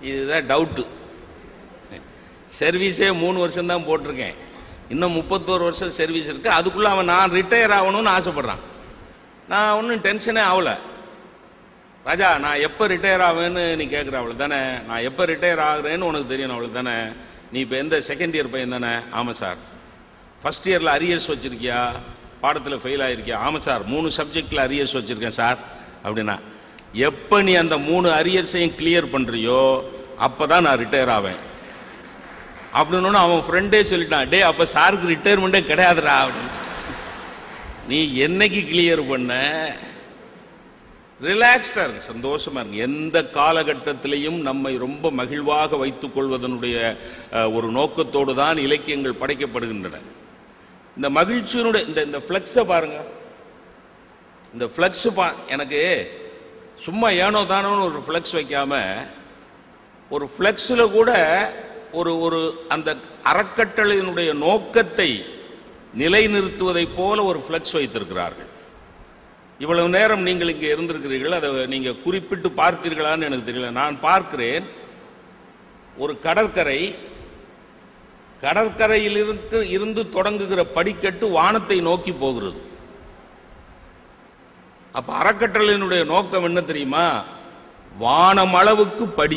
இதுதான் டவுட்டு சர்வீஸே மூணு வருஷம் தான் போட்டிருக்கேன் இன்னும் முப்பத்தோரு வருஷம் சர்வீஸ் இருக்கு அதுக்குள்ள அவன் நான் ரிட்டையர் ஆகணும்னு ஆசைப்படுறான் நான் ஒன்றும் டென்ஷனே ஆகல ராஜா நான் எப்போ ரிட்டையர் ஆவேன்னு நீ கேட்குற அவளு தானே நான் எப்போ ரிட்டையர் ஆகுறேன்னு உனக்கு தெரியணும் அவளுக்கு தானே நீ இப்போ எந்த செகண்ட் இயர் பையன் தானே ஆமாம் சார் ஃபர்ஸ்ட் இயரில் அரியர்ஸ் வச்சிருக்கியா பாடத்தில் ஃபெயில் ஆகிருக்கியா ஆமாம் சார் மூணு சப்ஜெக்டில் அரியர்ஸ் வச்சுருக்கேன் சார் அப்படின்னா எப்போ நீ அந்த மூணு அரியர்ஸையும் கிளியர் பண்ணுறியோ அப்போ தான் நான் ரிட்டையர் ஆவேன் அப்படின்னு அவன் ஃப்ரெண்டே சொல்லிட்டான் டே அப்போ சாருக்கு ரிட்டையர்மெண்ட்டே கிடையாதுடா அப்படின்னு நீ என்னைக்கு கிளியர் பண்ண ரிலாக்ஸ்டா இருங்க சந்தோஷமா இருங்க எந்த காலகட்டத்திலையும் நம்மை ரொம்ப மகிழ்வாக வைத்துக் கொள்வதனுடைய அஹ், ஒரு நோக்கத்தோடு தான் இலக்கியங்கள் படைக்கப்படுகின்றன இந்த மகிழ்ச்சியினுடைய இந்த இந்த ஃப்ளெக்ஸை பாருங்க இந்த ஃப்ளெக்ஸ் பா எனக்கு சும்மா ஏனோ தானோன்னு ஒரு ஃப்ளெக்ஸ் வைக்காம ஒரு ஃப்ளெக்ஸில் கூட ஒரு ஒரு அந்த அறக்கட்டளையினுடைய நோக்கத்தை நிலைநிறுத்துவதைப் போல ஒரு ஃப்ளெக்ஸ் வைத்திருக்கிறார்கள் இவ்வளவு நேரம் நீங்கள் இங்கே இருந்திருக்கிறீர்கள் அதை நீங்க குறிப்பிட்டு பார்த்தீர்களான்னு எனக்கு தெரியல நான் பார்க்கிறேன் ஒரு கடற்கரை கடற்கரையில் இருந்து இருந்து தொடங்குகிற படிக்கட்டு வானத்தை நோக்கி போகிறது அப்ப அறக்கட்டளையினுடைய நோக்கம் என்ன தெரியுமா வானமளவுக்கு படி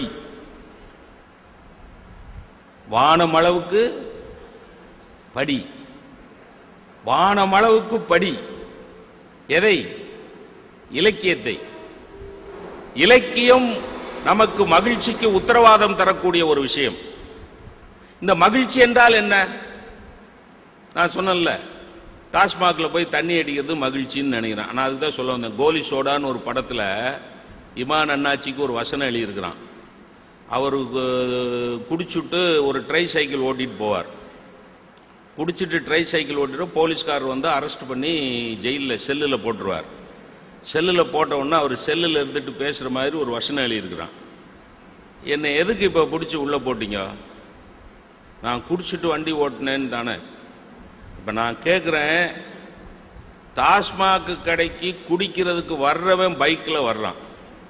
வானமளவுக்கு படி வானமளவுக்கு படி எதை இலக்கியத்தை இலக்கியம் நமக்கு மகிழ்ச்சிக்கு உத்தரவாதம் தரக்கூடிய ஒரு விஷயம் இந்த மகிழ்ச்சி என்றால் என்ன நான் சொன்னேன்ல டாஸ்மாகில் போய் தண்ணி அடிக்கிறது மகிழ்ச்சின்னு நினைக்கிறேன் ஆனால் அதுக்கு தான் சொல்ல வந்தேன் கோலி சோடான்னு ஒரு படத்தில் இமான் அண்ணாச்சிக்கு ஒரு வசனம் எழுதியிருக்கிறான் அவருக்கு குடிச்சுட்டு ஒரு ட்ரை சைக்கிள் ஓட்டிட்டு போவார் குடிச்சிட்டு ட்ரை சைக்கிள் ஓட்டிட்டு போலீஸ்காரர் வந்து அரெஸ்ட் பண்ணி ஜெயிலில் செல்லில் போட்டுருவார் செல்லில் போட்ட உடனே அவர் செல்லில் இருந்துட்டு பேசுகிற மாதிரி ஒரு வசனம் எழுதியிருக்கிறான் என்னை எதுக்கு இப்போ பிடிச்சி உள்ளே போட்டீங்க நான் குடிச்சிட்டு வண்டி ஓட்டினேன்னு தானே இப்போ நான் கேட்குறேன் டாஸ்மாக் கடைக்கு குடிக்கிறதுக்கு வர்றவன் பைக்கில் வர்றான்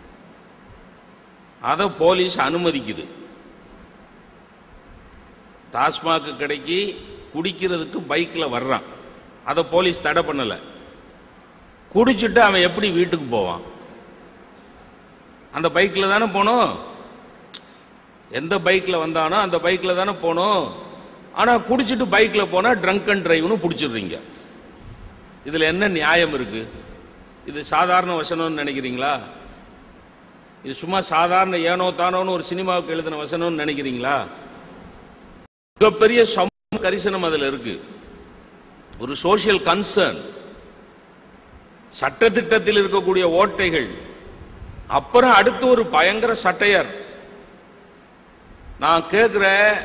அதை போலீஸ் அனுமதிக்குது டாஸ்மாக் கடைக்கு குடிக்கிறதுக்கு பைக்கில் வர்றான் அதை போலீஸ் தடை பண்ணலை குடிச்சிட்டு அவன் எப்படி வீட்டுக்கு போவான் அந்த பைக்கில் தானே போகணும் எந்த பைக்கில் வந்தானோ அந்த பைக்கில் தானே போகணும் ஆனால் குடிச்சிட்டு பைக்கில் போனால் ட்ரங்க் அண்ட் டிரைவ்னு பிடிச்சிடுறீங்க இதில் என்ன நியாயம் இருக்கு இது சாதாரண வசனம்னு நினைக்கிறீங்களா இது சும்மா சாதாரண ஏனோ தானோன்னு ஒரு சினிமாவுக்கு எழுதின வசனம்னு நினைக்கிறீங்களா மிகப்பெரிய சமூக கரிசனம் அதில் இருக்கு ஒரு சோஷியல் கன்சர்ன் சட்டத்திட்டத்தில் இருக்கக்கூடிய ஓட்டைகள் அப்புறம் அடுத்து ஒரு பயங்கர சட்டையர் நான் கேட்கிற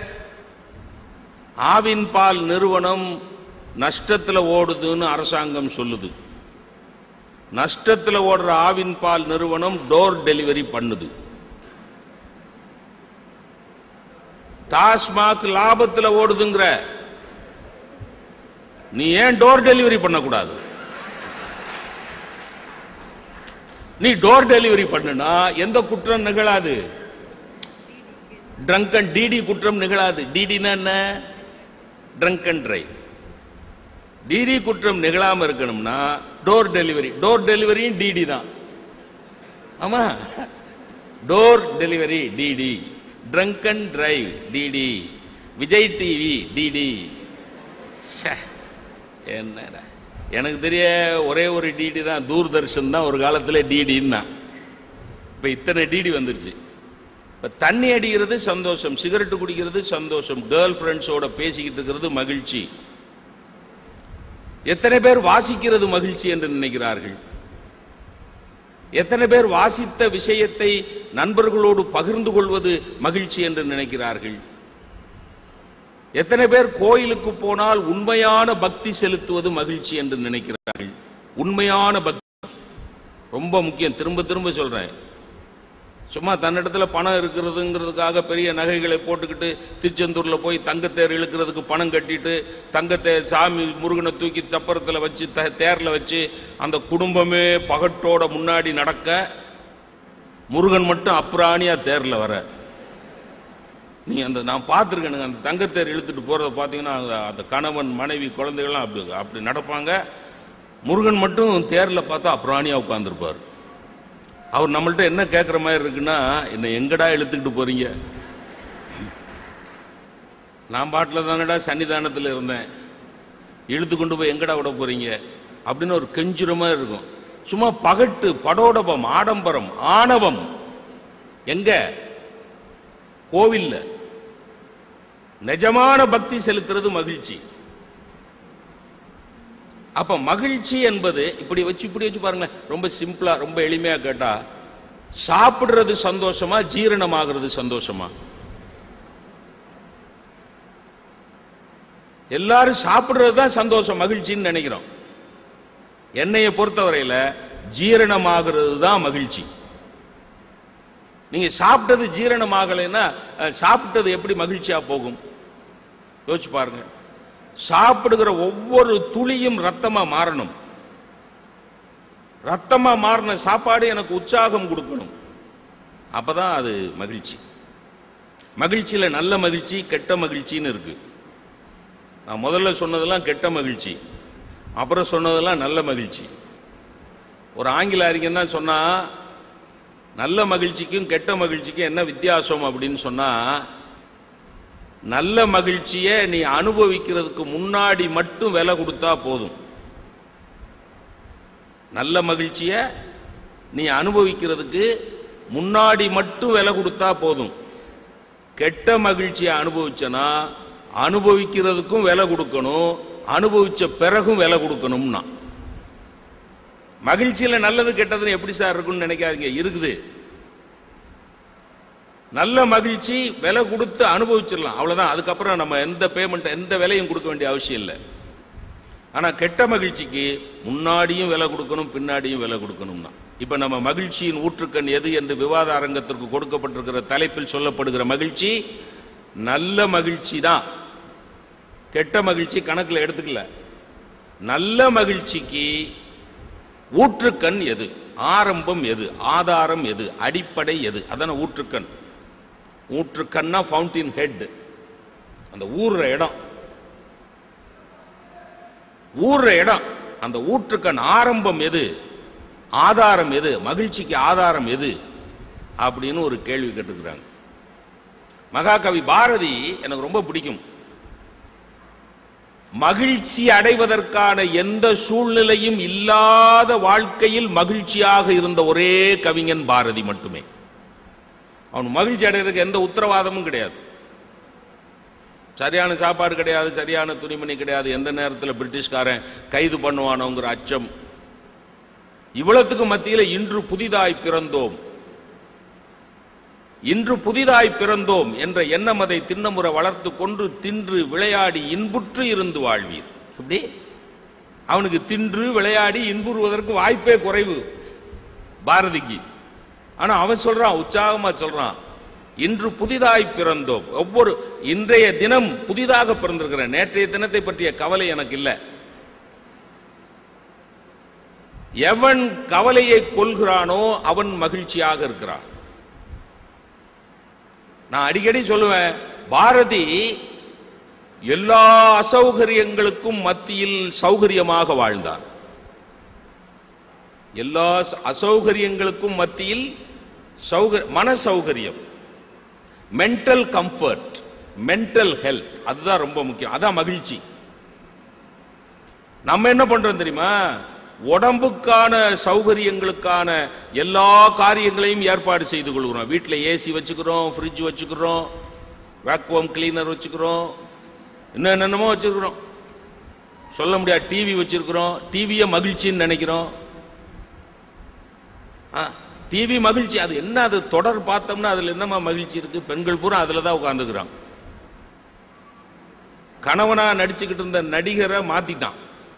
ஆவின் பால் நிறுவனம் நஷ்டத்தில் ஓடுதுன்னு அரசாங்கம் சொல்லுது நஷ்டத்தில் ஓடுற ஆவின் பால் நிறுவனம் டோர் டெலிவரி பண்ணுது டாஸ்மாக் லாபத்தில் ஓடுதுங்கிற நீ ஏன் டோர் டெலிவரி பண்ணக்கூடாது நீ டோர் டெலிவரி பண்ணுனா எந்த குற்றம் நிகழாது ட்ரங்கன் டிடி குற்றம் நிகழாது டிடினா என்ன ட்ரங்கன் டிரைவ் டிடி குற்றம் நிகழாம இருக்கணும்னா டோர் டெலிவரி டோர் டெலிவரியும் டிடி தான் ஆமா door delivery DD drunken drive DD Vijay TV DD என்னடா எனக்கு தெரிய ஒரே ஒரு டிடி தான் தூர்தர்ஷன் தான் ஒரு காலத்தில் டிடின்னா இப்போ இத்தனை டிடி வந்துருச்சு இப்போ தண்ணி அடிக்கிறது சந்தோஷம் சிகரெட்டு குடிக்கிறது சந்தோஷம் கேர்ள் ஃப்ரெண்ட்ஸோட பேசிக்கிட்டு இருக்கிறது மகிழ்ச்சி எத்தனை பேர் வாசிக்கிறது மகிழ்ச்சி என்று நினைக்கிறார்கள் எத்தனை பேர் வாசித்த விஷயத்தை நண்பர்களோடு பகிர்ந்து கொள்வது மகிழ்ச்சி என்று நினைக்கிறார்கள் எத்தனை பேர் கோயிலுக்கு போனால் உண்மையான பக்தி செலுத்துவது மகிழ்ச்சி என்று நினைக்கிறார்கள் உண்மையான பக்தி ரொம்ப முக்கியம் திரும்ப திரும்ப சொல்றேன் சும்மா தன்னிடத்துல பணம் இருக்கிறதுங்கிறதுக்காக பெரிய நகைகளை போட்டுக்கிட்டு திருச்செந்தூர்ல போய் தங்கத்தேர் இழுக்கிறதுக்கு பணம் கட்டிட்டு தங்கத்தே சாமி முருகனை தூக்கி சப்பரத்தில் வச்சு த தேரில் வச்சு அந்த குடும்பமே பகட்டோட முன்னாடி நடக்க முருகன் மட்டும் அப்புறாணியா தேர்ல வர நீ அந்த நான் பார்த்துருக்கேனுங்க அந்த தங்கத்தேர் இழுத்துட்டு போகிறத பார்த்தீங்கன்னா அந்த அந்த கணவன் மனைவி குழந்தைகள்லாம் அப்படி அப்படி நடப்பாங்க முருகன் மட்டும் தேரில் பார்த்தா அப்புறாணியாக உட்காந்துருப்பார் அவர் நம்மள்ட்ட என்ன கேட்குற மாதிரி இருக்குன்னா என்னை எங்கடா இழுத்துக்கிட்டு போறீங்க நான் பாட்டில் தானடா சன்னிதானத்தில் இருந்தேன் இழுத்து கொண்டு போய் எங்கடா விட போறீங்க அப்படின்னு ஒரு கெஞ்சுரமா இருக்கும் சும்மா பகட்டு படோடபம் ஆடம்பரம் ஆணவம் எங்க கோவில்ல நிஜமான பக்தி செலுத்துறது மகிழ்ச்சி அப்ப மகிழ்ச்சி என்பது இப்படி வச்சு இப்படி வச்சு பாருங்களேன் ரொம்ப சிம்பிளா ரொம்ப எளிமையா கேட்டா சாப்பிடுறது சந்தோஷமா ஜீரணமாகிறது சந்தோஷமா எல்லாரும் சாப்பிடுறது தான் சந்தோஷம் மகிழ்ச்சின்னு நினைக்கிறோம் என்னைய பொறுத்தவரையில ஜீரணமாகிறது தான் மகிழ்ச்சி நீங்க சாப்பிட்டது ஜீரணமாகலைன்னா அஹ், சாப்பிட்டது எப்படி மகிழ்ச்சியா போகும் யோசிச்சு பாருங்க சாப்பிடுகிற ஒவ்வொரு துளியும் ரத்தமா மாறணும் ரத்தமா மாறின சாப்பாடு எனக்கு உற்சாகம் கொடுக்கணும் அப்பதான் அது மகிழ்ச்சி மகிழ்ச்சியில நல்ல மகிழ்ச்சி கெட்ட மகிழ்ச்சின்னு இருக்கு நான் முதல்ல சொன்னதெல்லாம் கெட்ட மகிழ்ச்சி அப்புறம் சொன்னதெல்லாம் நல்ல மகிழ்ச்சி ஒரு ஆங்கில அறிஞன் தான் சொன்னா நல்ல மகிழ்ச்சிக்கும் கெட்ட மகிழ்ச்சிக்கும் என்ன வித்தியாசம் அப்படின்னு சொன்னா நல்ல மகிழ்ச்சியை நீ அனுபவிக்கிறதுக்கு முன்னாடி மட்டும் விலை கொடுத்தா போதும் நல்ல மகிழ்ச்சியை நீ அனுபவிக்கிறதுக்கு முன்னாடி மட்டும் விலை கொடுத்தா போதும் கெட்ட மகிழ்ச்சியை அனுபவிச்சனா அனுபவிக்கிறதுக்கும் விலை கொடுக்கணும் அனுபவிச்ச பிறகும் விலை கொடுக்கணும்னா மகிழ்ச்சியில நல்லது கெட்டதுன்னு எப்படி சார் இருக்குன்னு நினைக்காதீங்க இருக்குது நல்ல மகிழ்ச்சி விலை கொடுத்து அனுபவிச்சிடலாம் அவ்வளவுதான் அதுக்கப்புறம் நம்ம எந்த பேமெண்ட் எந்த விலையும் கொடுக்க வேண்டிய அவசியம் இல்லை ஆனா கெட்ட மகிழ்ச்சிக்கு முன்னாடியும் விலை கொடுக்கணும் பின்னாடியும் விலை கொடுக்கணும்னா இப்ப நம்ம மகிழ்ச்சியின் ஊற்றுக்கண் எது என்று விவாத அரங்கத்திற்கு கொடுக்கப்பட்டிருக்கிற தலைப்பில் சொல்லப்படுகிற மகிழ்ச்சி நல்ல மகிழ்ச்சி தான் கெட்ட மகிழ்ச்சி கணக்கில் எடுத்துக்கல நல்ல மகிழ்ச்சிக்கு ஊற்றுக்கண் எது ஆரம்பம் எது ஆதாரம் எது அடிப்படை எது அதான ஊற்றுக்கண் ஊற்றுக்கண்ணா ஃபவுண்டின் ஹெட் அந்த ஊர்ற இடம் ஊர்ற இடம் அந்த ஊற்றுக்கண் ஆரம்பம் எது ஆதாரம் எது மகிழ்ச்சிக்கு ஆதாரம் எது அப்படின்னு ஒரு கேள்வி கேட்டுக்கிறாங்க மகாகவி பாரதி எனக்கு ரொம்ப பிடிக்கும் மகிழ்ச்சி அடைவதற்கான எந்த சூழ்நிலையும் இல்லாத வாழ்க்கையில் மகிழ்ச்சியாக இருந்த ஒரே கவிஞன் பாரதி மட்டுமே அவன் மகிழ்ச்சி அடைகிறதுக்கு எந்த உத்தரவாதமும் கிடையாது சரியான சாப்பாடு கிடையாது சரியான துணிமணி கிடையாது எந்த நேரத்தில் பிரிட்டிஷ்காரன் கைது பண்ணுவானோங்கிற அச்சம் இவ்வளத்துக்கு மத்தியில் இன்று புதிதாய் பிறந்தோம் இன்று புதிதாய் பிறந்தோம் என்ற எண்ணம் அதை திண்ணமுறை வளர்த்து கொண்டு தின்று விளையாடி இன்புற்று இருந்து வாழ்வீர் எப்படி அவனுக்கு தின்று விளையாடி இன்புறுவதற்கு வாய்ப்பே குறைவு பாரதிக்கு ஆனா அவன் சொல்றான் உற்சாகமா சொல்றான் இன்று புதிதாய் பிறந்தோம் ஒவ்வொரு இன்றைய தினம் புதிதாக பிறந்திருக்கிறேன் நேற்றைய தினத்தை பற்றிய கவலை எனக்கு இல்லை எவன் கவலையை கொள்கிறானோ அவன் மகிழ்ச்சியாக இருக்கிறான் நான் அடிக்கடி சொல்லுவேன் பாரதி எல்லா அசௌகரியங்களுக்கும் மத்தியில் சௌகரியமாக வாழ்ந்தான் எல்லா ச- அசௌகரியங்களுக்கும் மத்தியில் சௌகர் மன சௌகரியம் மென்டல் கம்ஃபர்ட் மென்டல் ஹெல்த் அதுதான் ரொம்ப முக்கியம் அதான் மகிழ்ச்சி நம்ம என்ன பண்றோம் தெரியுமா உடம்புக்கான சௌகரியங்களுக்கான எல்லா காரியங்களையும் ஏற்பாடு செய்து கொள்கிறோம் வீட்டில் ஏசி வச்சுக்கிறோம் ஃப்ரிட்ஜ் வச்சுக்கிறோம் வேக்யூம் கிளீனர் வச்சுக்கிறோம் இன்னும் என்னென்னமோ வச்சுக்கிறோம் சொல்ல முடியாது டிவி வச்சிருக்கிறோம் டிவியை மகிழ்ச்சின்னு நினைக்கிறோம் டிவி மகிழ்ச்சி அது என்ன அது தொடர் பார்த்தோம்னா அதுல என்னமா மகிழ்ச்சி இருக்கு பெண்கள் பூரா அதுல தான் உட்காந்துக்கிறான் கணவனா நடிச்சுக்கிட்டு இருந்த நடிகரை மாத்திட்டான்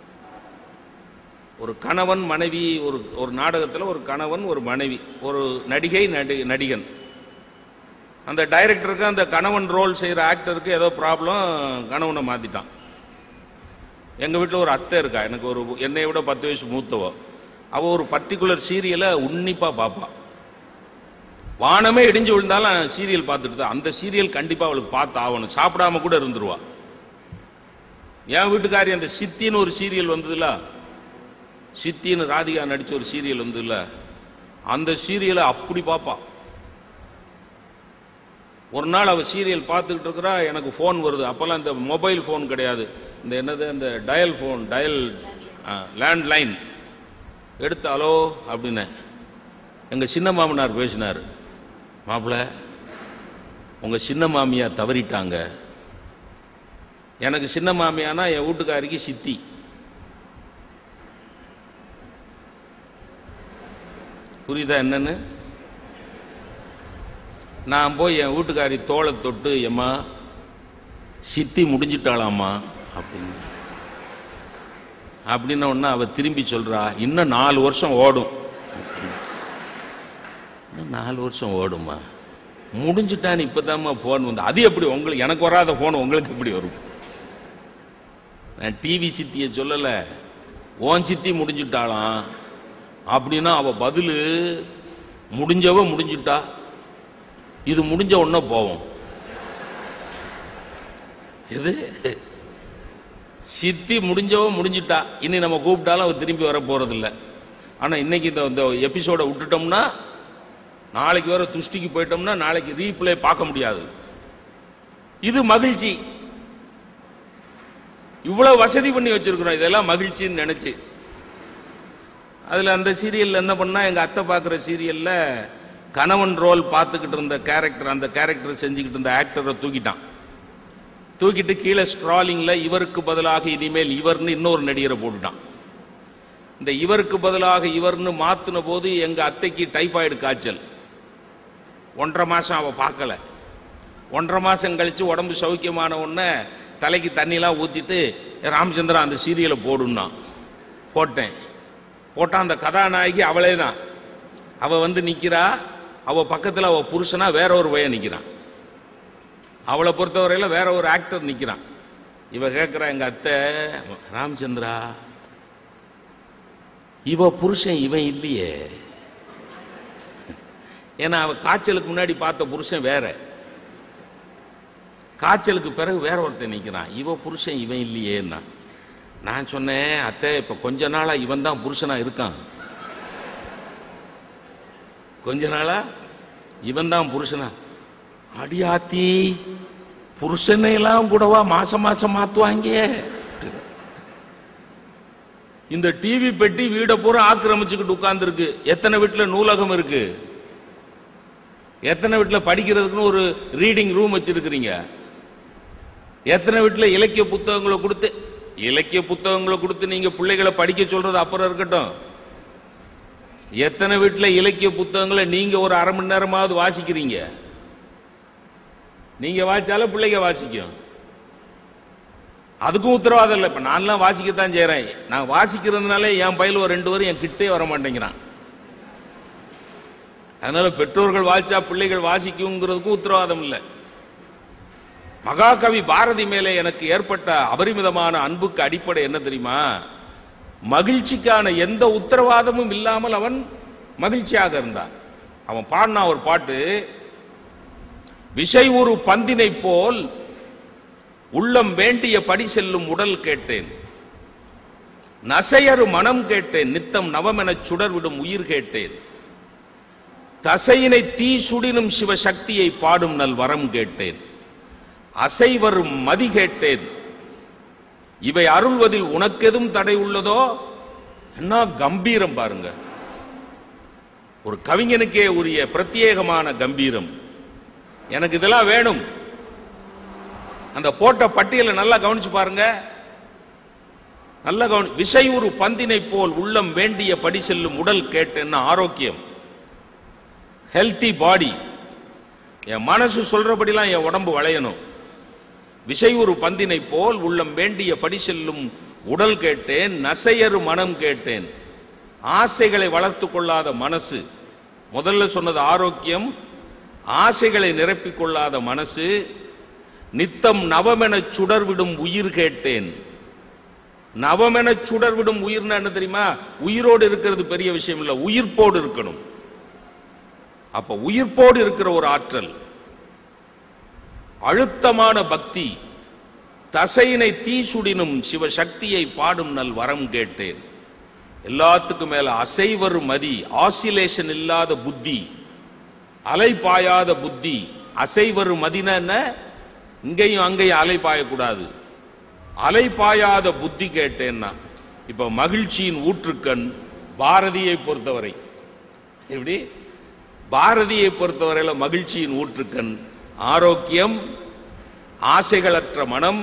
ஒரு கணவன் மனைவி ஒரு ஒரு நாடகத்தில் ஒரு கணவன் ஒரு மனைவி ஒரு நடிகை நடி நடிகன் அந்த டைரக்டருக்கு அந்த கணவன் ரோல் செய்கிற ஆக்டருக்கு ஏதோ ப்ராப்ளம் கணவனை மாற்றிட்டான் எங்கள் வீட்டில் ஒரு அத்தை இருக்கா எனக்கு ஒரு என்னை விட பத்து வயசு மூத்தவ அவள் ஒரு பர்டிகுலர் சீரியலை உன்னிப்பாக பார்ப்பா வானமே இடிஞ்சு விழுந்தாலும் சீரியல் பார்த்துட்டு தான் அந்த சீரியல் கண்டிப்பா அவளுக்கு பார்த்து ஆகணும் சாப்பிடாம கூட இருந்துருவா என் வீட்டுக்காரி அந்த சித்தின்னு ஒரு சீரியல் வந்ததுல சித்தின்னு ராதிகா நடிச்ச ஒரு சீரியல் வந்ததுல அந்த சீரியலை அப்படி பார்ப்பா ஒரு நாள் அவ சீரியல் பார்த்துக்கிட்டு இருக்கிறா எனக்கு ஃபோன் வருது அப்போல்லாம் இந்த மொபைல் ஃபோன் கிடையாது இந்த என்னது அந்த டயல் ஃபோன் டயல் லேண்ட்லைன் எடுத்து ஹலோ அப்படின்னு எங்கள் சின்ன மாமனார் பேசினார் மாப்பிள்ள உங்கள் சின்ன மாமியா தவறிட்டாங்க எனக்கு சின்ன மாமியானா என் வீட்டுக்காரிக்கு சித்தி புரியுதா என்னன்னு நான் போய் என் வீட்டுக்காரி தோளை தொட்டு எம்மா சித்தி முடிஞ்சிட்டாளாம்மா அப்படின்னு அப்படின்ன உடனே அவ திரும்பி சொல்றா இன்னும் நாலு வருஷம் ஓடும் இன்னும் நாலு வருஷம் ஓடுமா முடிஞ்சுட்டான்னு இப்பதாம்மா ஃபோன் வந்து அது எப்படி உங்களுக்கு எனக்கு வராத ஃபோன் உங்களுக்கு எப்படி வரும் நான் டிவி சித்தியை சொல்லல ஓன் சித்தி முடிஞ்சுட்டாளாம் அப்படின்னா அவ பதிலு முடிஞ்சவ முடிஞ்சுட்டா இது முடிஞ்ச உடனே போவோம் எது சித்தி முடிஞ்சவ முடிஞ்சிட்டா இனி நம்ம கூப்பிட்டாலும் அவ திரும்பி வர போறதில்ல ஆனா இன்னைக்கு இந்த இந்த எபிசோட விட்டுட்டோம்னா நாளைக்கு வேற துஷ்டிக்கு போயிட்டோம்னா நாளைக்கு ரீப்ளே பார்க்க முடியாது இது மகிழ்ச்சி இவ்வளவு வசதி பண்ணி வச்சிருக்கிறோம் இதெல்லாம் மகிழ்ச்சின்னு நினைச்சு அதுல அந்த சீரியல்ல என்ன பண்ணா எங்க அத்தை பார்க்குற சீரியல்ல கணவன் ரோல் பார்த்துக்கிட்டு இருந்த கேரக்டர் அந்த கேரக்டர் செஞ்சுக்கிட்டு இருந்த ஆக்டரை தூக்கிட்டான் தூக்கிட்டு கீழே ஸ்க்ராலிங்ல இவருக்கு பதிலாக இனிமேல் இவர்னு இன்னொரு நடிகரை போட்டுட்டான் இந்த இவருக்கு பதிலாக இவர்னு மாத்தின போது எங்க அத்தைக்கு டைபாய்டு காய்ச்சல் ஒன்றரை மாசம் அவ பார்க்கல ஒன்றரை மாசம் கழிச்சு உடம்பு சௌக்கியமான உடனே தலைக்கு தண்ணிலாம் ஊத்திட்டு ராமச்சந்திரன் அந்த சீரியலை போடுன்னா போட்டேன் போட்டா அந்த கதாநாயகி அவளே தான் அவ வந்து நிக்கிறா அவ பக்கத்துல அவ புருஷனா வேற ஒரு பையன் நிக்கிறான் அவளை பொறுத்தவரையில வேற ஒரு ஆக்டர் நிக்கிறான் இவ கேட்கிறா எங்க அத்தை ராமச்சந்திரா இவ புருஷன் இவன் இல்லையே ஏன்னா அவ காய்ச்சலுக்கு முன்னாடி பார்த்த புருஷன் வேற காய்ச்சலுக்கு பிறகு வேற ஒருத்தன் நிக்கிறான் இவ புருஷன் இவன் இல்லையேன்னா நான் சொன்னேன் அத்தை இப்ப கொஞ்ச நாளா இவன் தான் புருஷனா இருக்கான் கொஞ்ச நாளா இவன் தான் புருஷனா அடியாத்தி புருஷனை எல்லாம் கூடவா மாசம் மாசம் மாத்துவாங்க இந்த டிவி பெட்டி வீடை பூரா ஆக்கிரமிச்சுக்கிட்டு உட்கார்ந்துருக்கு எத்தனை வீட்டுல நூலகம் இருக்கு எத்தனை வீட்டுல படிக்கிறதுக்குன்னு ஒரு ரீடிங் ரூம் வச்சிருக்கிறீங்க எத்தனை வீட்டுல இலக்கிய புத்தகங்களை கொடுத்து இலக்கிய புத்தகங்களை கொடுத்து நீங்க பிள்ளைகளை படிக்க சொல்றது அப்புறம் இருக்கட்டும் எத்தனை வீட்டுல இலக்கிய புத்தகங்களை நீங்க ஒரு அரை மணி நேரமாவது வாசிக்கிறீங்க நீங்க வாசிச்சாலும் பிள்ளைங்க வாசிக்கும் அதுக்கும் உத்தரவாதம் இல்லை இப்ப நான்லாம் வாசிக்கத்தான் செய்றேன் நான் வாசிக்கிறதுனால என் பையில ஒரு ரெண்டு பேரும் என் கிட்டே வர மாட்டேங்கிறான் அதனால பெற்றோர்கள் வாசிச்சா பிள்ளைகள் வாசிக்குங்கிறதுக்கும் உத்தரவாதம் இல்லை மகாகவி பாரதி மேலே எனக்கு ஏற்பட்ட அபரிமிதமான அன்புக்கு அடிப்படை என்ன தெரியுமா மகிழ்ச்சிக்கான எந்த உத்தரவாதமும் இல்லாமல் அவன் மகிழ்ச்சியாக இருந்தான் அவன் பாடினா ஒரு பாட்டு விசை ஒரு பந்தினை போல் உள்ளம் வேண்டிய படி செல்லும் உடல் கேட்டேன் நசையறு மனம் கேட்டேன் நித்தம் நவமெனச் சுடர்விடும் உயிர் கேட்டேன் தசையினை தீ சுடினும் சிவசக்தியை பாடும் நல் வரம் கேட்டேன் அசைவரும் மதி கேட்டேன் இவை அருள்வதில் உனக்கெதும் தடை உள்ளதோ என்ன கம்பீரம் பாருங்க ஒரு கவிஞனுக்கே உரிய பிரத்யேகமான கம்பீரம் எனக்கு இதெல்லாம் வேணும் அந்த போட்ட பட்டியலை நல்லா கவனிச்சு பாருங்க நல்லா கவனி விசையுறு பந்தினை போல் உள்ளம் வேண்டிய படி செல்லும் உடல் கேட்டேன்னா ஆரோக்கியம் ஹெல்த்தி பாடி என் மனசு சொல்றபடிலாம் என் உடம்பு வளையணும் விசையுறு பந்தினை போல் உள்ளம் வேண்டிய படி செல்லும் உடல் கேட்டேன் நசையறு மனம் கேட்டேன் ஆசைகளை வளர்த்து கொள்ளாத மனசு முதல்ல சொன்னது ஆரோக்கியம் ஆசைகளை நிரப்பிக் கொள்ளாத மனசு நித்தம் நவமெனச் சுடர்விடும் உயிர் கேட்டேன் நவமெனச் சுடர்விடும் உயிர்னா என்ன தெரியுமா உயிரோடு இருக்கிறது பெரிய விஷயம் இல்ல உயிர்ப்போடு இருக்கணும் அப்ப உயிர்ப்போடு இருக்கிற ஒரு ஆற்றல் அழுத்தமான பக்தி தசையினை தீசுடினும் சிவசக்தியை பாடும் நல் வரம் கேட்டேன் எல்லாத்துக்கும் மேல அசைவரு மதி ஆசிலேஷன் இல்லாத புத்தி அலை பாயாத புத்தி அசைவரு மதினா என்ன இங்கேயும் அங்கேயும் அலை பாயக்கூடாது அலை பாயாத புத்தி கேட்டேன்னா இப்ப மகிழ்ச்சியின் ஊற்றுக்கண் பாரதியை பொறுத்தவரை எப்படி பாரதியை பொறுத்தவரையில மகிழ்ச்சியின் ஊற்றுக்கண் ஆரோக்கியம் ஆசைகளற்ற மனம்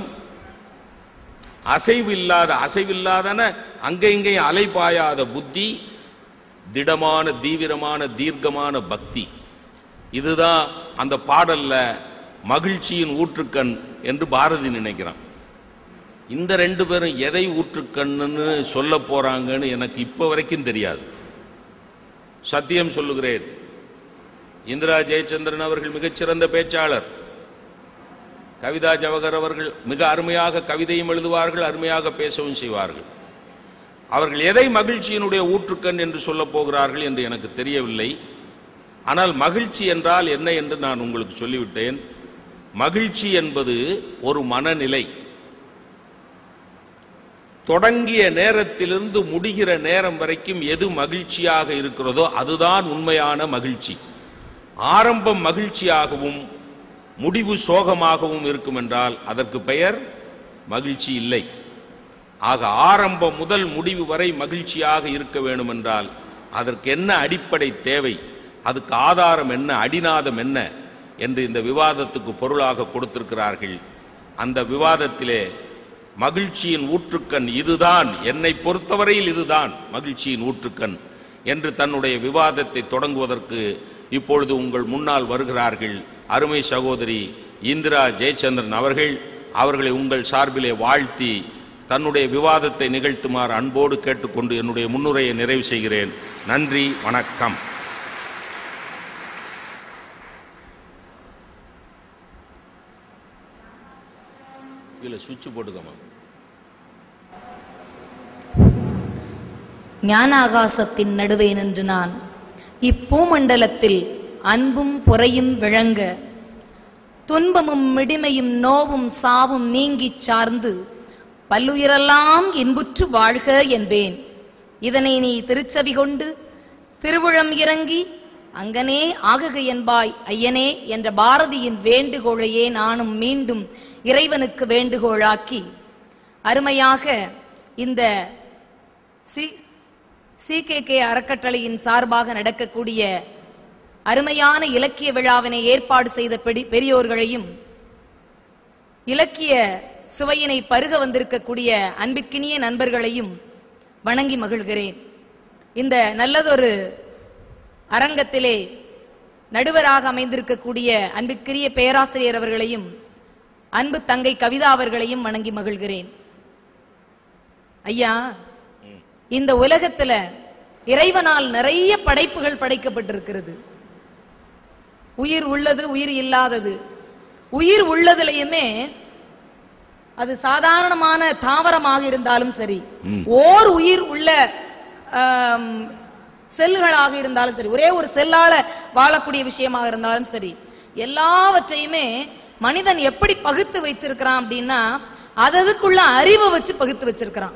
அசைவில்லாத அசைவில்லாதன அங்கே இங்கேயும் அலைபாயாத புத்தி திடமான தீவிரமான தீர்க்கமான பக்தி இதுதான் அந்த பாடல்ல மகிழ்ச்சியின் ஊற்றுக்கண் என்று பாரதி நினைக்கிறான் இந்த ரெண்டு பேரும் எதை ஊற்றுக்கண்ணுன்னு சொல்ல போறாங்கன்னு எனக்கு இப்ப வரைக்கும் தெரியாது சத்தியம் சொல்லுகிறேன் இந்திரா ஜெயச்சந்திரன் அவர்கள் மிகச்சிறந்த பேச்சாளர் கவிதா ஜவஹர் அவர்கள் மிக அருமையாக கவிதையும் எழுதுவார்கள் அருமையாக பேசவும் செய்வார்கள் அவர்கள் எதை மகிழ்ச்சியினுடைய ஊற்றுக்கண் என்று சொல்லப் போகிறார்கள் என்று எனக்கு தெரியவில்லை ஆனால் மகிழ்ச்சி என்றால் என்ன என்று நான் உங்களுக்கு சொல்லிவிட்டேன் மகிழ்ச்சி என்பது ஒரு மனநிலை தொடங்கிய நேரத்திலிருந்து முடிகிற நேரம் வரைக்கும் எது மகிழ்ச்சியாக இருக்கிறதோ அதுதான் உண்மையான மகிழ்ச்சி ஆரம்பம் மகிழ்ச்சியாகவும் முடிவு சோகமாகவும் இருக்கும் என்றால் அதற்கு பெயர் மகிழ்ச்சி இல்லை ஆக ஆரம்பம் முதல் முடிவு வரை மகிழ்ச்சியாக இருக்க வேண்டும் என்றால் அதற்கு என்ன அடிப்படை தேவை அதுக்கு ஆதாரம் என்ன அடிநாதம் என்ன என்று இந்த விவாதத்துக்கு பொருளாக கொடுத்திருக்கிறார்கள் அந்த விவாதத்திலே மகிழ்ச்சியின் ஊற்றுக்கண் இதுதான் என்னை பொறுத்தவரையில் இதுதான் மகிழ்ச்சியின் ஊற்றுக்கண் என்று தன்னுடைய விவாதத்தை தொடங்குவதற்கு இப்பொழுது உங்கள் முன்னால் வருகிறார்கள் அருமை சகோதரி இந்திரா ஜெயச்சந்திரன் அவர்கள் அவர்களை உங்கள் சார்பிலே வாழ்த்தி தன்னுடைய விவாதத்தை நிகழ்த்துமாறு அன்போடு கேட்டுக்கொண்டு என்னுடைய முன்னுரையை நிறைவு செய்கிறேன் நன்றி வணக்கம் இல்ல சுவிட்ச் போட்டுக்கமா ஞான ஆகாசத்தின் நடுவே நின்று நான் இப்பூமண்டலத்தில் அன்பும் பொறையும் விளங்க துன்பமும் மிடிமையும் நோவும் சாவும் நீங்கிச் சார்ந்து பல்லுயிரெல்லாம் இன்புற்று வாழ்க என்பேன் இதனை நீ திருச்சவி கொண்டு திருவுளம் இறங்கி அங்கனே ஆகுக என்பாய் ஐயனே என்ற பாரதியின் வேண்டுகோளையே நானும் மீண்டும் இறைவனுக்கு வேண்டுகோளாக்கி அருமையாக இந்த சி சிகேகே அறக்கட்டளையின் சார்பாக நடக்கக்கூடிய அருமையான இலக்கிய விழாவினை ஏற்பாடு செய்த பெடி- பெரியோர்களையும் இலக்கிய சுவையினை பருக வந்திருக்கக்கூடிய அன்பிற்கினிய நண்பர்களையும் வணங்கி மகிழ்கிறேன் இந்த நல்லதொரு அரங்கத்திலே நடுவராக அமைந்திருக்கக்கூடிய அன்பிற்குரிய பேராசிரியர் அவர்களையும் அன்பு தங்கை கவிதா அவர்களையும் வணங்கி மகிழ்கிறேன் ஐயா இந்த உலகத்துல இறைவனால் நிறைய படைப்புகள் படைக்கப்பட்டிருக்கிறது உயிர் உள்ளது உயிர் இல்லாதது உயிர் உள்ளதுலயுமே அது சாதாரணமான தாவரமாக இருந்தாலும் சரி ஓர் உயிர் உள்ள ஆம், செல்களாக இருந்தாலும் சரி ஒரே ஒரு செல்லால வாழக்கூடிய விஷயமாக இருந்தாலும் சரி எல்லாவற்றையுமே மனிதன் எப்படி பகுத்து வச்சிருக்கிறான் அப்படின்னா அததுக்குள்ள அறிவை வச்சு பகுத்து வச்சிருக்கிறான்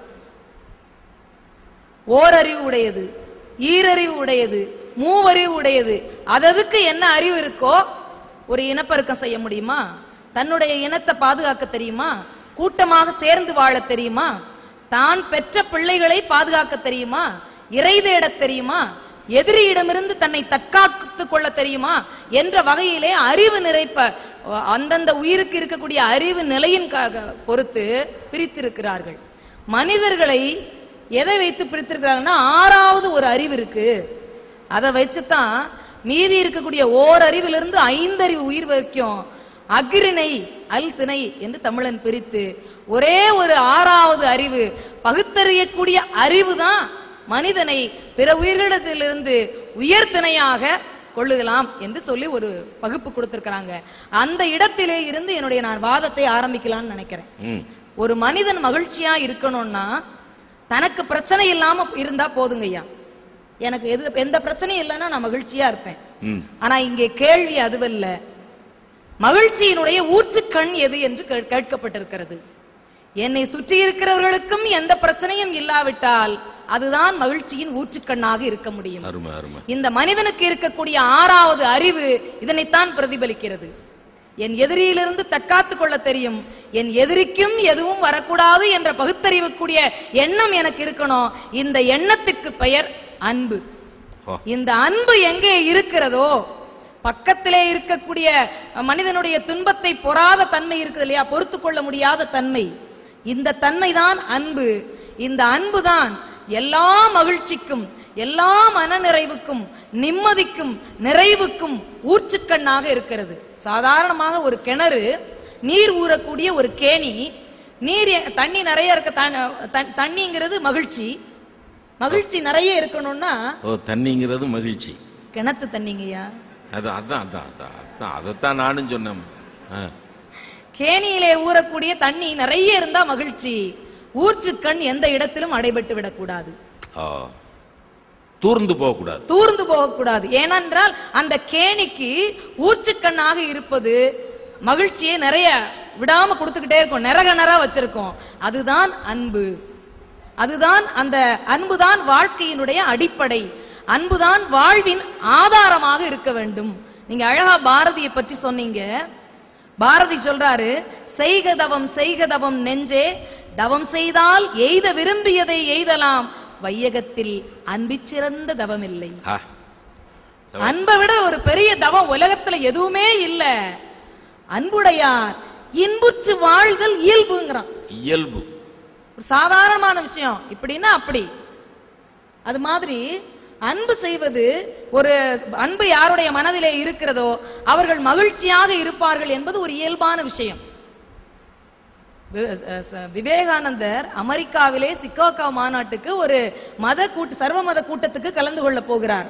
ஓரறிவு உடையது ஈரறிவு உடையது மூவறிவு உடையது அததுக்கு என்ன அறிவு இருக்கோ ஒரு இனப்பெருக்கம் செய்ய முடியுமா தன்னுடைய இனத்தை பாதுகாக்க தெரியுமா கூட்டமாக சேர்ந்து வாழ தெரியுமா தான் பெற்ற பிள்ளைகளை பாதுகாக்க தெரியுமா இறை தேடத் தெரியுமா எதிரியிடமிருந்து தன்னை தற்காத்துக் கொள்ள தெரியுமா என்ற வகையிலே அறிவு நிறைப்ப அந்தந்த உயிருக்கு இருக்கக்கூடிய அறிவு நிலையின் க- பொறுத்து பிரித்திருக்கிறார்கள் மனிதர்களை எதை வைத்து பிரித்திருக்கிறாங்கன்னா ஆறாவது ஒரு அறிவு இருக்கு அதை வச்சுதான் மீதி இருக்கக்கூடிய ஓர் அறிவிலிருந்து ஐந்தறிவு உயிர் வரைக்கும் அக்ரிணை அல் திணை என்று தமிழன் பிரித்து ஒரே ஒரு ஆறாவது அறிவு பகுத்தறியக்கூடிய அறிவு தான் மனிதனை பிற உயிர்களிடத்திலிருந்து உயர்திணையாக கொள்ளுகலாம் என்று சொல்லி ஒரு பகுப்பு கொடுத்திருக்கிறாங்க அந்த இடத்திலே இருந்து என்னுடைய நான் வாதத்தை ஆரம்பிக்கலாம்னு நினைக்கிறேன் ம் ஒரு மனிதன் மகிழ்ச்சியா இருக்கணும்னா தனக்கு பிரச்சனை இல்லாம இருந்தா போதுங்கய்யா எனக்கு எது எந்த பிரச்சனையும் இல்லைன்னா நான் மகிழ்ச்சியா இருப்பேன் ம் ஆனா இங்கே கேள்வி அதுவல்ல மகிழ்ச்சியினுடைய ஊர்ச்சுக்கண் எது என்று கே- கேட்கப்பட்டிருக்கிறது என்னை சுற்றி இருக்கிறவர்களுக்கும் எந்த பிரச்சனையும் இல்லாவிட்டால் அதுதான் மகிழ்ச்சியின் ஊற்றுக்கண்ணாக இருக்க முடியும் அருமை அருமை இந்த மனிதனுக்கு இருக்கக்கூடிய ஆறாவது அறிவு இதனைத்தான் பிரதிபலிக்கிறது என் எதிரியிலிருந்து தற்காத்துக் கொள்ள தெரியும் என் எதிரிக்கும் எதுவும் வரக்கூடாது என்ற பகுத்தறிவுக்கூடிய எண்ணம் எனக்கு இருக்கணும் இந்த எண்ணத்துக்கு பெயர் அன்பு ஓ. இந்த இந்த அன்பு எங்கே இருக்கிறதோ பக்கத்திலே இருக்கக்கூடிய மனிதனுடைய துன்பத்தை பொறாத தன்மை இருக்குது இல்லையா பொறுத்து கொள்ள முடியாத தன்மை இந்த தன்மை தான் அன்பு இந்த அன்பு தான் எல்லா மகிழ்ச்சிக்கும் எல்லா மனநிறைவுக்கும் நிம்மதிக்கும் நிறைவுக்கும் ஊற்றுக்கண்ணாக இருக்கிறது சாதாரணமாக ஒரு கிணறு நீர் ஊறக்கூடிய ஒரு கேணி நீர் எ- தண்ணி நிறைய இருக்க தண்ண- தண்- தண்ணிங்கிறது மகிழ்ச்சி மகிழ்ச்சி நிறைய இருக்கணும்னா ஓ தண்ணிங்கிறது மகிழ்ச்சி கிணத்து தண்ணிங்கய்யா அது அதான் அதான் அதான் அதான் அதைத்தான் நானும் சொன்னேன் ஆ. கேணியிலே ஊறக்கூடிய தண்ணி நிறைய இருந்தா மகிழ்ச்சி ஊர்ச்சுக்கண் எந்த இடத்திலும் அடைபட்டு விடக்கூடாது ஆ. தூர்ந்து போகக்கூடாது தூர்ந்து போகக்கூடாது ஏனென்றால் அந்த கேணிக்கு ஊர்ச்சுக்கண்ணாக இருப்பது மகிழ்ச்சியை நிறைய விடாம கொடுத்துக்கிட்டே இருக்கும் நிறக நிற வச்சிருக்கோம் அதுதான் அன்பு அதுதான் அந்த அன்புதான் வாழ்க்கையினுடைய அடிப்படை அன்புதான் வாழ்வின் ஆதாரமாக இருக்க வேண்டும் நீங்க அழகா பாரதியை பற்றி சொன்னீங்க பாரதி சொல்றாரு செய்க தவம் செய்க தவம் நெஞ்சே தவம் செய்தால் எய்த விரும்பியதை எய்தலாம் வையகத்தில் அன்பிற் சிறந்த தவம் இல்லை ஆ. அன்பை விட ஒரு பெரிய தவம் உலகத்துல எதுவுமே இல்ல அன்புடையார் இன்புற்று வாழ்தல் இயல்புங்கிறான் இயல்பு ஒரு சாதாரணமான விஷயம் இப்படின்னா அப்படி அது மாதிரி அன்பு செய்வது ஒரு அன்பு யாருடைய மனதிலே இருக்கிறதோ அவர்கள் மகிழ்ச்சியாக இருப்பார்கள் என்பது ஒரு இயல்பான விஷயம் வி- ச- ச- விவேகானந்தர் அமெரிக்காவிலே சிக்கோகா மாநாட்டுக்கு ஒரு மத கூட்டு சர்வ மத கூட்டத்துக்கு கலந்து கொள்ள போகிறார்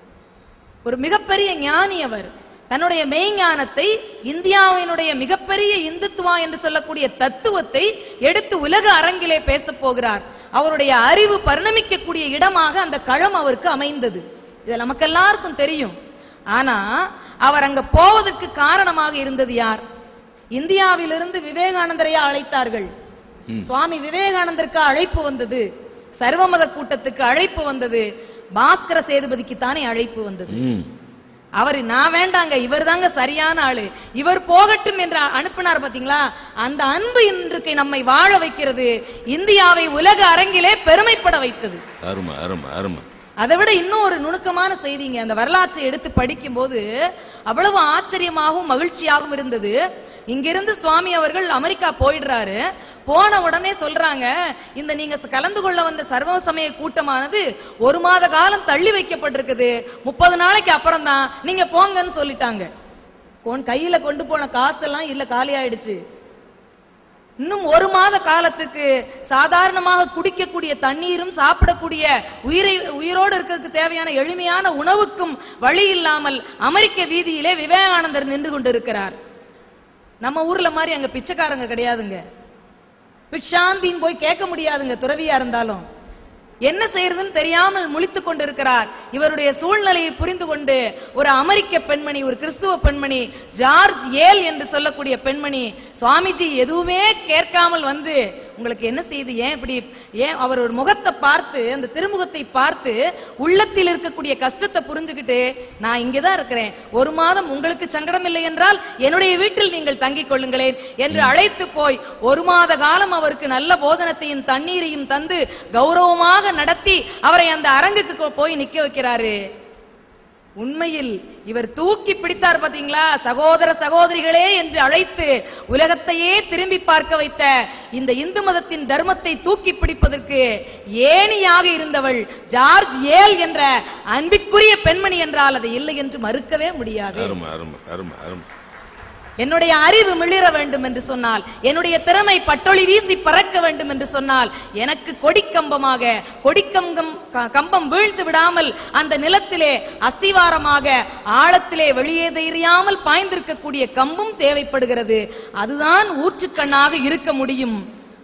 ஒரு மிகப்பெரிய ஞானி அவர் தன்னுடைய மெய்ஞானத்தை இந்தியாவினுடைய மிகப்பெரிய இந்துத்துவா என்று சொல்லக்கூடிய தத்துவத்தை எடுத்து உலக அரங்கிலே பேசப் போகிறார் அவருடைய அறிவு பரிணமிக்கக்கூடிய இடமாக அந்த களம் அவருக்கு அமைந்தது இது நமக்கு எல்லாருக்கும் தெரியும் ஆனா அவர் அங்க போவதற்கு காரணமாக இருந்தது யார் இந்தியாவிலிருந்து விவேகானந்தரையா அழைத்தார்கள் சுவாமி விவேகானந்தருக்கு அழைப்பு வந்தது சர்வமத கூட்டத்துக்கு அழைப்பு வந்தது பாஸ்கர சேதுபதிக்கு தானே அழைப்பு வந்தது ம் அவர் நான் வேண்டாங்க இவர் தாங்க சரியான ஆளு இவர் போகட்டும் என்று அனுப்பினார் பாத்தீங்களா அந்த அன்பு இன்றைக்கு நம்மை வாழ வைக்கிறது இந்தியாவை உலக அரங்கிலே பெருமைப்பட வைத்தது அருமை அருமை அருமை அதை விட இன்னும் ஒரு நுணுக்கமான செய்திங்க அந்த வரலாற்றை எடுத்து படிக்கும்போது அவ்வளவு ஆச்சரியமாகவும் மகிழ்ச்சியாகவும் இருந்தது இங்கிருந்து சுவாமி அவர்கள் அமெரிக்கா போயிடுறாரு போன உடனே சொல்றாங்க இந்த நீங்க கலந்து கொள்ள வந்த சர்வ சமய கூட்டமானது ஒரு மாத காலம் தள்ளி வைக்கப்பட்டிருக்குது முப்பது நாளைக்கு அப்புறம் தான் நீங்க போங்கன்னு சொல்லிட்டாங்க போன் கையில கொண்டு போன காசெல்லாம் இல்ல காலி ஆயிடுச்சு இன்னும் ஒரு மாத காலத்துக்கு சாதாரணமாக குடிக்கக்கூடிய தண்ணீரும் சாப்பிடக்கூடிய உயிரை உயிரோடு இருக்கிறதுக்கு தேவையான எளிமையான உணவுக்கும் வழி இல்லாமல் அமெரிக்க வீதியிலே விவேகானந்தர் நின்று கொண்டிருக்கிறார் நம்ம ஊர்ல மாதிரி அங்க பிச்சைக்காரங்க கிடையாதுங்க பிட்சாந்தின்னு போய் கேட்க முடியாதுங்க துறவியா இருந்தாலும் என்ன செய்யறதுன்னு தெரியாமல் முழித்துக் கொண்டிருக்கிறார் இவருடைய சூழ்நிலையை புரிந்து கொண்டு ஒரு அமெரிக்க பெண்மணி ஒரு கிறிஸ்துவ பெண்மணி ஜார்ஜ் ஏல் என்று சொல்லக்கூடிய பெண்மணி சுவாமிஜி எதுவுமே கேட்காமல் வந்து உங்களுக்கு என்ன செய்து ஏன் இப்படி ஏன் அவர் ஒரு முகத்தை பார்த்து அந்த திருமுகத்தை பார்த்து உள்ளத்தில் இருக்கக்கூடிய கஷ்டத்தை புரிஞ்சுக்கிட்டு நான் இங்கே தான் இருக்கிறேன் ஒரு மாதம் உங்களுக்கு சங்கடம் இல்லை என்றால் என்னுடைய வீட்டில் நீங்கள் தங்கிக் கொள்ளுங்களேன் என்று அழைத்து போய் ஒரு மாத காலம் அவருக்கு நல்ல போஜனத்தையும் தண்ணீரையும் தந்து கௌரவமாக நடத்தி அவரை அந்த அரங்குக்கு கொ- போய் நிக்க வைக்கிறாரு உண்மையில் இவர் தூக்கி பிடித்தார் பாத்தீங்களா சகோதர சகோதரிகளே என்று அழைத்து உலகத்தையே திரும்பி பார்க்க வைத்த இந்த இந்து மதத்தின் தர்மத்தை தூக்கி பிடிப்பதற்கு ஏணியாக இருந்தவள் ஜார்ஜ் ஏல் என்ற அன்பிற்குரிய பெண்மணி என்றால் அது இல்லை என்று மறுக்கவே முடியாது அருமை அருமை அருமை அருமை என்னுடைய அறிவு மிளிர வேண்டும் என்று சொன்னால் என்னுடைய திறமை பட்டொளி வீசி பறக்க வேண்டும் என்று சொன்னால் எனக்கு கொடிக்கம்பமாக கொடிக்கம்பம் க- கம்பம் வீழ்ந்து விடாமல் அந்த நிலத்திலே அஸ்திவாரமாக ஆழத்திலே வெளியே தெரியாமல் பாய்ந்திருக்கக்கூடிய கம்பும் தேவைப்படுகிறது அதுதான் ஊற்றுக்கண்ணாக இருக்க முடியும்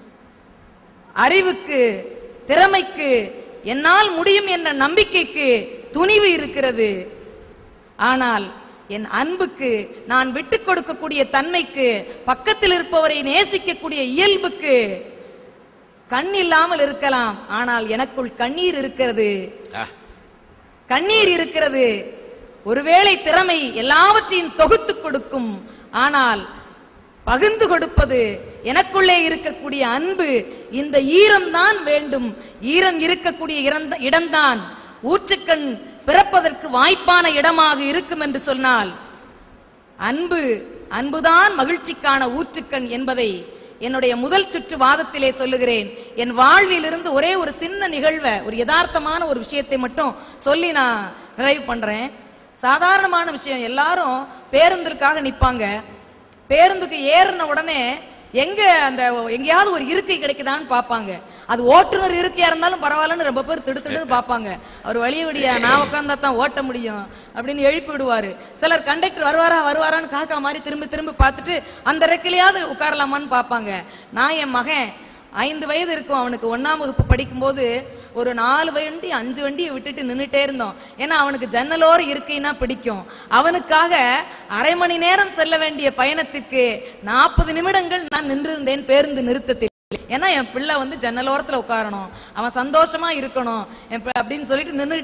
அறிவுக்கு திறமைக்கு என்னால் முடியும் என்ற நம்பிக்கைக்கு துணிவு இருக்கிறது ஆனால் என் அன்புக்கு நான் விட்டு கொடுக்கக்கூடிய தன்மைக்கு பக்கத்தில் இருப்பவரை நேசிக்கக்கூடிய இயல்புக்கு கண் இல்லாமல் இருக்கலாம் ஆனால் எனக்குள் கண்ணீர் இருக்கிறது ஆ, கண்ணீர் இருக்கிறது ஒருவேளை திறமை எல்லாவற்றையும் தொகுத்து கொடுக்கும் ஆனால் பகிர்ந்து கொடுப்பது எனக்குள்ளே இருக்கக்கூடிய அன்பு இந்த ஈரம்தான் வேண்டும் ஈரம் இருக்கக்கூடிய இறந்த- இடம்தான் ஊற்றுக்கண் பிறப்பதற்கு வாய்ப்பான இடமாக இருக்கும் என்று சொன்னால் அன்பு அன்புதான் மகிழ்ச்சிக்கான ஊற்றுக்கண் என்பதை என்னுடைய முதல் சுற்று வாதத்திலே சொல்லுகிறேன் என் வாழ்விலிருந்து ஒரே ஒரு சின்ன நிகழ்வை ஒரு யதார்த்தமான ஒரு விஷயத்தை மட்டும் சொல்லி நான் நிறைவு பண்றேன் சாதாரணமான விஷயம் எல்லாரும் பேருந்திற்காக நிப்பாங்க பேருந்துக்கு ஏறின உடனே எங்க அந்த எங்கேயாவது ஒரு இருக்கை கிடைக்குதான்னு பார்ப்பாங்க அது ஓட்டுநர் இருக்கையா இருந்தாலும் பரவாயில்லன்னு ரொம்ப பேர் திடுத்திடுன்னு பார்ப்பாங்க அவர் வழிய விடியா நான் உட்காந்தா தான் ஓட்ட முடியும் அப்படின்னு எழுப்பி விடுவாரு சிலர் கண்டக்டர் வருவாரா வருவாரான்னு காக்கா மாதிரி திரும்பி திரும்பி பார்த்துட்டு அந்த ரெக்கிலையாவது உட்காரலாமான்னு பார்ப்பாங்க நான் என் மகன் ஐந்து வயது இருக்கும் அவனுக்கு ஒண்ணாம் வகுப்பு படிக்கும்போது ஒரு நாலு வண்டி அஞ்சு வண்டியை விட்டுட்டு நின்னுட்டே இருந்தோம் ஏன்னா அவனுக்கு ஜன்னலோர இருக்கைன்னா பிடிக்கும் அவனுக்காக அரை மணி நேரம் செல்ல வேண்டிய பயணத்துக்கு நாற்பது நிமிடங்கள் நான் நின்றிருந்தேன் பேருந்து நிறுத்தத்தில் ஏன்னா என் பிள்ளை வந்து ஜன்னலோரத்துல உட்காரணும் அவன் சந்தோஷமா இருக்கணும் என் பிள்ளை அப்படின்னு சொல்லிட்டு நின்னுட்டு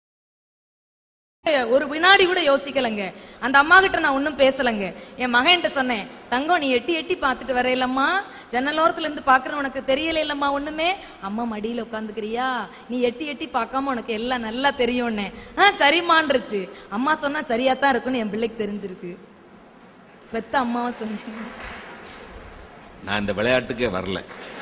ஒரு வினாடி கூட யோசிக்கலங்க அந்த அம்மா கிட்ட நான் ஒன்றும் பேசலங்க என் மகன்கிட்ட சொன்னேன் தங்கம் நீ எட்டி எட்டி பார்த்துட்டு வரையிலம்மா ஜன்னலோரத்துல இருந்து பார்க்குற உனக்கு தெரியல இல்லம்மா ஒண்ணுமே அம்மா மடியில உட்காந்துக்கிறியா நீ எட்டி எட்டி பார்க்காம உனக்கு எல்லாம் நல்லா தெரியும்னே ஆ சரிம்மான்றுச்சு அம்மா சொன்னா சரியா தான் இருக்குன்னு என் பிள்ளைக்கு தெரிஞ்சிருக்கு பெத்த அம்மாவும் சொன்னேன் நான் இந்த விளையாட்டுக்கே வரல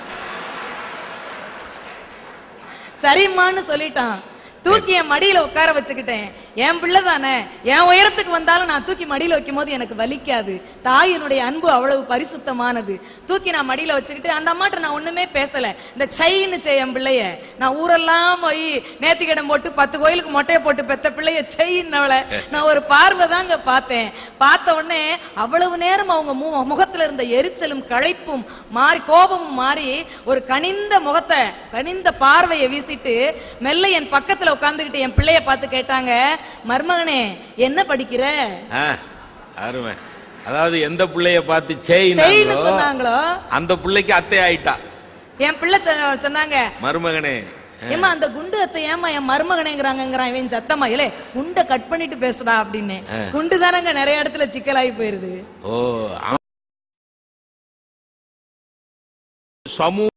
சரிம்மான்னு சொல்லிட்டான் தூக்கி என் மடியில உட்கார வச்சுக்கிட்டேன் என் பிள்ளை தானே என் உயரத்துக்கு வந்தாலும் நான் தூக்கி மடியில வைக்கும் போது எனக்கு வலிக்காது தாயினுடைய அன்பு அவ்வளவு பரிசுத்தமானது தூக்கி நான் மடியில வச்சுக்கிட்டு அந்த அம்மாட்ட நான் ஒண்ணுமே பேசல இந்த சைன்னு செய் என் பிள்ளைய நான் ஊரெல்லாம் போய் நேத்திக்கிடம் போட்டு பத்து கோயிலுக்கு மொட்டையை போட்டு பெத்த பிள்ளைய செய்யின்னவளை நான் ஒரு பார்வை தாங்க பார்த்தேன் பார்த்த உடனே அவ்வளவு நேரம் அவங்க மு- முகத்துல இருந்த எரிச்சலும் களைப்பும் மாறி கோபமும் மாறி ஒரு கனிந்த முகத்தை கனிந்த பார்வையை வீசிட்டு மெல்ல என் பக்கத்துல உட்கார்ந்துகிட்டு என் பிள்ளைய பார்த்து கேட்டாங்க மருமகனே என்ன படிக்கிற ஆ, அருமை அதாவது எந்த பிள்ளைய பார்த்து செய்ன்னு செய்யினாங்களோ சொன்னாங்களோ அந்த பிள்ளைக்கு அத்தை ஆயிட்டா என் பிள்ளை சொன்ன- சொன்னாங்க மருமகனே ஏமா அந்த குண்டு அத்தை ஏமா என் மருமகனேங்கிறாங்கிறான் இவன் சத்தமா இல்லே குண்டை கட் பண்ணிட்டு பேசுடா அப்படின்னு குண்டு தானங்க நிறைய இடத்துல சிக்கலாகி போயிருது ஓ அவன் சமூக